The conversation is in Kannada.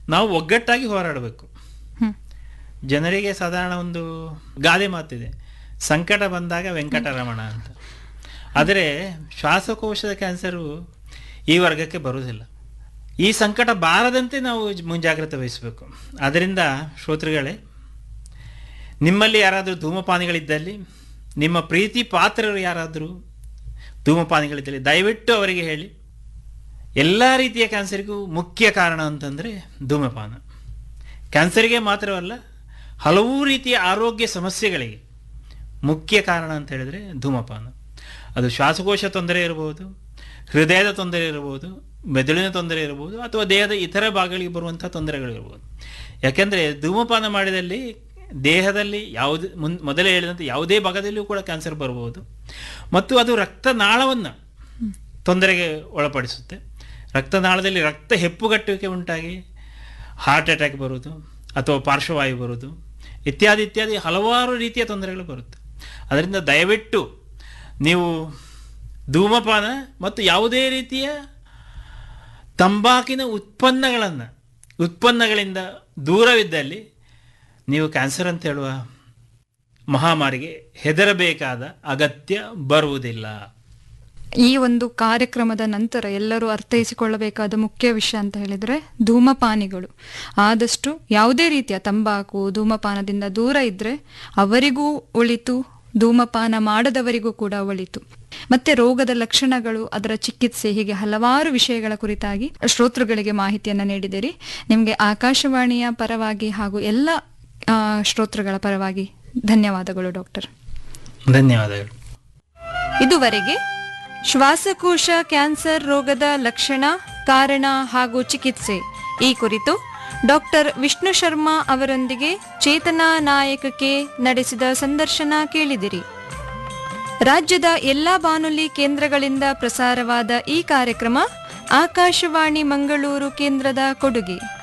ನಾವು ಒಗ್ಗಟ್ಟಾಗಿ ಹೋರಾಡಬೇಕು ಹ್ಮ್ ಜನರಿಗೆ ಸಾಧಾರಣ ಒಂದು ಗಾದೆ ಮಾತಿದೆ ಸಂಕಟ ಬಂದಾಗ ವೆಂಕಟರಮಣ ಅಂತ ಆದರೆ ಶ್ವಾಸಕೋಶದ ಕ್ಯಾನ್ಸರು ಈ ವರ್ಗಕ್ಕೆ ಬರುವುದಿಲ್ಲ ಈ ಸಂಕಟ ಬಾರದಂತೆ ನಾವು ಮುಂಜಾಗ್ರತೆ ವಹಿಸಬೇಕು ಅದರಿಂದ ಶ್ರೋತೃಗಳೇ ನಿಮ್ಮಲ್ಲಿ ಯಾರಾದರೂ ಧೂಮಪಾನಿಗಳಿದ್ದಲ್ಲಿ ನಿಮ್ಮ ಪ್ರೀತಿ ಪಾತ್ರರು ಯಾರಾದರೂ ಧೂಮಪಾನಿಗಳಿದ್ದಲ್ಲಿ ದಯವಿಟ್ಟು ಅವರಿಗೆ ಹೇಳಿ ಎಲ್ಲ ರೀತಿಯ ಕ್ಯಾನ್ಸರಿಗೂ ಮುಖ್ಯ ಕಾರಣ ಅಂತಂದರೆ ಧೂಮಪಾನ ಕ್ಯಾನ್ಸರಿಗೆ ಮಾತ್ರವಲ್ಲ ಹಲವು ರೀತಿಯ ಆರೋಗ್ಯ ಸಮಸ್ಯೆಗಳಿಗೆ ಮುಖ್ಯ ಕಾರಣ ಅಂತ ಹೇಳಿದರೆ ಧೂಮಪಾನ ಅದು ಶ್ವಾಸಕೋಶ ತೊಂದರೆ ಇರಬಹುದು ಹೃದಯದ ತೊಂದರೆ ಇರಬಹುದು ಮೆದುಳಿನ ತೊಂದರೆ ಇರಬಹುದು ಅಥವಾ ದೇಹದ ಇತರ ಭಾಗಗಳಿಗೆ ಬರುವಂಥ ತೊಂದರೆಗಳಿರ್ಬೋದು ಯಾಕೆಂದರೆ ಧೂಮಪಾನ ಮಾಡಿದಲ್ಲಿ ದೇಹದಲ್ಲಿ ಯಾವುದೇ ಮುನ್ ಮೊದಲೇ ಹೇಳಿದಂತೆ ಯಾವುದೇ ಭಾಗದಲ್ಲಿಯೂ ಕೂಡ ಕ್ಯಾನ್ಸರ್ ಬರಬಹುದು ಮತ್ತು ಅದು ರಕ್ತನಾಳವನ್ನು ತೊಂದರೆಗೆ ಒಳಪಡಿಸುತ್ತೆ ರಕ್ತನಾಳದಲ್ಲಿ ರಕ್ತ ಹೆಪ್ಪುಗಟ್ಟುವಿಕೆ ಉಂಟಾಗಿ ಹಾರ್ಟ್ ಅಟ್ಯಾಕ್ ಬರುವುದು ಅಥವಾ ಪಾರ್ಶ್ವವಾಯು ಬರುವುದು ಇತ್ಯಾದಿ ಇತ್ಯಾದಿ ಹಲವಾರು ರೀತಿಯ ತೊಂದರೆಗಳು ಬರುತ್ತೆ ಅದರಿಂದ ದಯವಿಟ್ಟು ನೀವು ಧೂಮಪಾನ ಮತ್ತು ಯಾವುದೇ ರೀತಿಯ ತಂಬಾಕಿನ ಉತ್ಪನ್ನಗಳನ್ನು ಉತ್ಪನ್ನಗಳಿಂದ ದೂರವಿದ್ದಲ್ಲಿ ನೀವು ಕ್ಯಾನ್ಸರ್ ಅಂತ ಹೇಳುವ ಮಹಾಮಾರಿಗೆ ಹೆದರಬೇಕಾದ ಅಗತ್ಯ ಬರುವುದಿಲ್ಲ ಈ ಒಂದು ಕಾರ್ಯಕ್ರಮದ ನಂತರ ಎಲ್ಲರೂ ಅರ್ಥೈಸಿಕೊಳ್ಳಬೇಕಾದ ಮುಖ್ಯ ವಿಷಯ ಅಂತ ಹೇಳಿದ್ರೆ ಧೂಮಪಾನಿಗಳು ಆದಷ್ಟು ಯಾವುದೇ ರೀತಿಯ ತಂಬಾಕು ಧೂಮಪಾನದಿಂದ ದೂರ ಇದ್ರೆ ಅವರಿಗೂ ಒಳಿತು ಧೂಮಪಾನ ಮಾಡದವರಿಗೂ ಕೂಡ ಒಳಿತು ಮತ್ತೆ ರೋಗದ ಲಕ್ಷಣಗಳು ಅದರ ಚಿಕಿತ್ಸೆ ಹೀಗೆ ಹಲವಾರು ವಿಷಯಗಳ ಕುರಿತಾಗಿ ಶ್ರೋತೃಗಳಿಗೆ ಮಾಹಿತಿಯನ್ನ ನೀಡಿದಿರಿ ನಿಮಗೆ ಆಕಾಶವಾಣಿಯ ಪರವಾಗಿ ಹಾಗೂ ಎಲ್ಲ ಆ, ಶ್ರೋತೃಗಳ ಪರವಾಗಿ ಧನ್ಯವಾದಗಳು ಡಾಕ್ಟರ್ ಧನ್ಯವಾದಗಳು ಇದುವರೆಗೆ ಶ್ವಾಸಕೋಶ ಕ್ಯಾನ್ಸರ್ ರೋಗದ ಲಕ್ಷಣ ಕಾರಣ ಹಾಗೂ ಚಿಕಿತ್ಸೆ ಈ ಕುರಿತು ಡಾಕ್ಟರ್ ವಿಷ್ಣು ಶರ್ಮಾ ಅವರೊಂದಿಗೆ ಚೇತನಾ ನಾಯಕಕ್ಕೆ ನಡೆಸಿದ ಸಂದರ್ಶನ ಕೇಳಿದಿರಿ ರಾಜ್ಯದ ಎಲ್ಲಾ ಬಾನುಲಿ ಕೇಂದ್ರಗಳಿಂದ ಪ್ರಸಾರವಾದ ಈ ಕಾರ್ಯಕ್ರಮ ಆಕಾಶವಾಣಿ ಮಂಗಳೂರು ಕೇಂದ್ರದ ಕೊಡುಗೆ